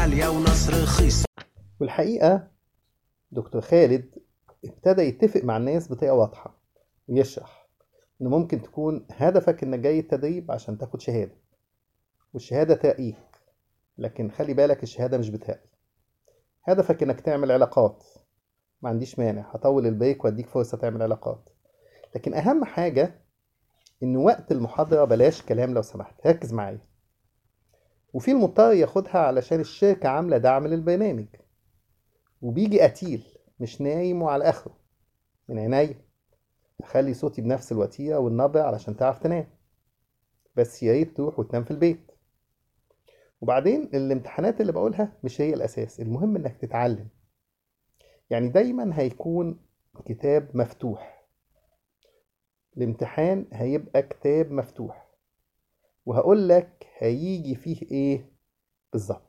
غالية ونص رخيص والحقيقة دكتور خالد ابتدى يتفق مع الناس بطريقة واضحة ويشرح إن ممكن تكون هدفك إنك جاي التدريب عشان تاخد شهادة والشهادة ترقيك لكن خلي بالك الشهادة مش بترقي هدفك إنك تعمل علاقات ما عنديش مانع هطول البريك وأديك فرصة تعمل علاقات لكن أهم حاجة إن وقت المحاضرة بلاش كلام لو سمحت ركز معايا وفي المضطر ياخدها علشان الشركة عاملة دعم للبرنامج وبيجي قتيل مش نايم وعلى آخره من عينيا أخلي صوتي بنفس الوتيرة والنبرة علشان تعرف تنام بس يا ريت تروح وتنام في البيت وبعدين الامتحانات اللي بقولها مش هي الأساس المهم إنك تتعلم يعني دايما هيكون كتاب مفتوح الامتحان هيبقى كتاب مفتوح وهقول لك هيجي فيه ايه بالظبط